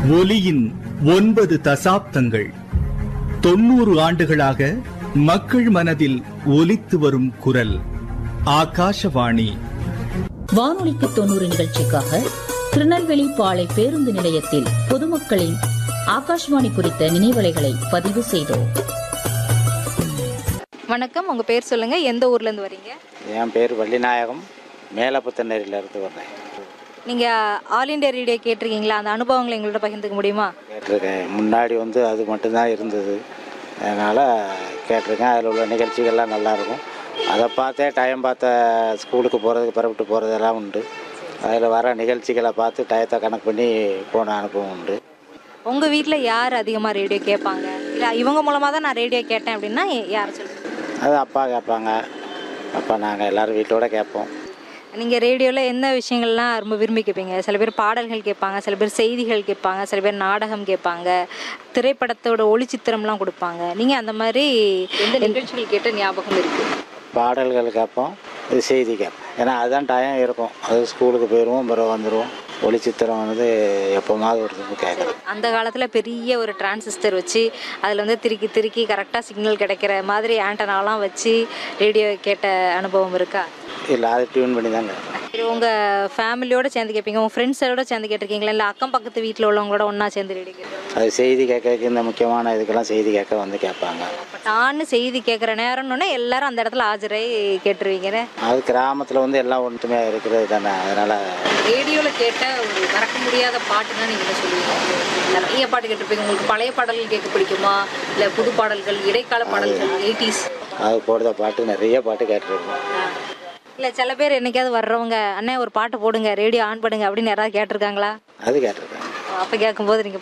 ஒலியின் ஒன்பது தசாப்தங்கள் தொண்ணூறு ஆண்டுகளாக மக்கள் மனதில் ஒலித்து வரும் குரல் ஆகாஷவாணி வானொலிக்கு தொண்ணூறு நிகழ்ச்சிக்காக திருநெல்வேலி பாளை பேருந்து நிலையத்தில் பொதுமக்களின் ஆகாஷ்வாணி குறித்த நினைவலைகளை பதிவு செய்தோம் வணக்கம் உங்க பேர் சொல்லுங்க எந்த ஊர்ல இருந்து வரீங்க என் பேர் வள்ளிநாயகம் மேலப்புத்தநேரியிலேருந்து வர்றேன் நீங்க ஆல் இண்டியா ரேடியோ கேட்டிருக்கீங்களா அந்த அனுபவங்களை எங்களோட பகிர்ந்துக்க முடியுமா கேட்டிருக்கேன் முன்னாடி வந்து அது மட்டும்தான் இருந்தது அதனால் கேட்டிருக்கேன் அதில் உள்ள நிகழ்ச்சிகள்லாம் நல்லாயிருக்கும் அதை பார்த்தே டைம் பார்த்த ஸ்கூலுக்கு போகிறதுக்கு புறப்பட்டு போகிறதெல்லாம் உண்டு அதில் வர நிகழ்ச்சிகளை பார்த்து டயத்தை கணக்கு பண்ணி போன அனுபவம் உண்டு உங்க வீட்ல யார் அதிகமா ரேடியோ கேட்பாங்க இல்ல இவங்க மூலமா தான் நான் ரேடியோ கேட்டேன் அப்படின்னா யார் சொல்லுங்க அது அப்பா கேட்பாங்க அப்பா நாங்கள் எல்லோரும் வீட்டோட கேட்போம் நீங்க ரேடியோல என்ன விஷயங்கள்லாம் ரொம்ப விரும்பி கேட்பீங்க சில பேர் பாடல்கள் கேட்பாங்க சில பேர் செய்திகள் கேட்பாங்க சில பேர் நாடகம் கேட்பாங்க திரைப்படத்தோட ஒளிச்சித்திரம்லாம் கொடுப்பாங்க நீங்க அந்த மாதிரி எந்த நிகழ்ச்சிகள் கேட்ட ஞாபகம் இருக்கு பாடல்கள் கேட்போம் இது செய்தி கேட்போம் ஏன்னா அதுதான் டைம் இருக்கும் அது ஸ்கூலுக்கு போயிடுவோம் பிறகு வந்துடுவோம் ஒளிச்சித்திரம் வந்து எப்போமாவது ஒரு திரும்ப கேட்குறோம் அந்த காலத்தில் பெரிய ஒரு டிரான்சிஸ்டர் வச்சு அதில் வந்து திருக்கி திருக்கி கரெக்டாக சிக்னல் கிடைக்கிற மாதிரி ஆண்டனாலாம் வச்சு ரேடியோ கேட்ட அனுபவம் இருக்கா இல்லை அதை டியூன் பண்ணி தாங்க சரி உங்கள் ஃபேமிலியோட சேர்ந்து கேட்பீங்க உங்கள் ஃப்ரெண்ட்ஸோட சேர்ந்து கேட்டிருக்கீங்களா இல்லை அக்கம் பக்கத்து வீட்டில் உள்ளவங்களோட ஒன்றா சேர்ந்து ரேடியோ கேட்பீங்க அது செய்தி கேட்க இந்த முக்கியமான இதுக்கெல்லாம் செய்தி கேட்க வந்து கேட்பாங்க நான் செய்தி கேட்குற நேரம்னு எல்லாரும் அந்த இடத்துல ஆஜராகி கேட்டுருவீங்கன்னு அது கிராமத்தில் வந்து எல்லாம் ஒன்றுமே இருக்கிறது தானே அதனால் ரேடியோவில் கேட்ட ஒரு மறக்க முடியாத பாட்டுன்னா நீங்கள் என்ன சொல்லுவீங்க நிறைய பாட்டு கேட்டிருப்பீங்க உங்களுக்கு பழைய பாடல்கள் கேட்க பிடிக்குமா இல்லை புது பாடல்கள் இடைக்கால பாடல்கள் எயிட்டிஸ் அது போடுற பாட்டு நிறைய பாட்டு கேட்டுருக்கோம் இல்லை சில பேர் என்னைக்காவது வர்றவங்க அண்ணே ஒரு பாட்டு போடுங்க ரேடியோ ஆன் பண்ணுங்க அப்படின்னு யாராவது கேட்டிருக்காங்களா அது கேட்டிருக்கேன் அப்போ கேட்கும்போது நீங்கள்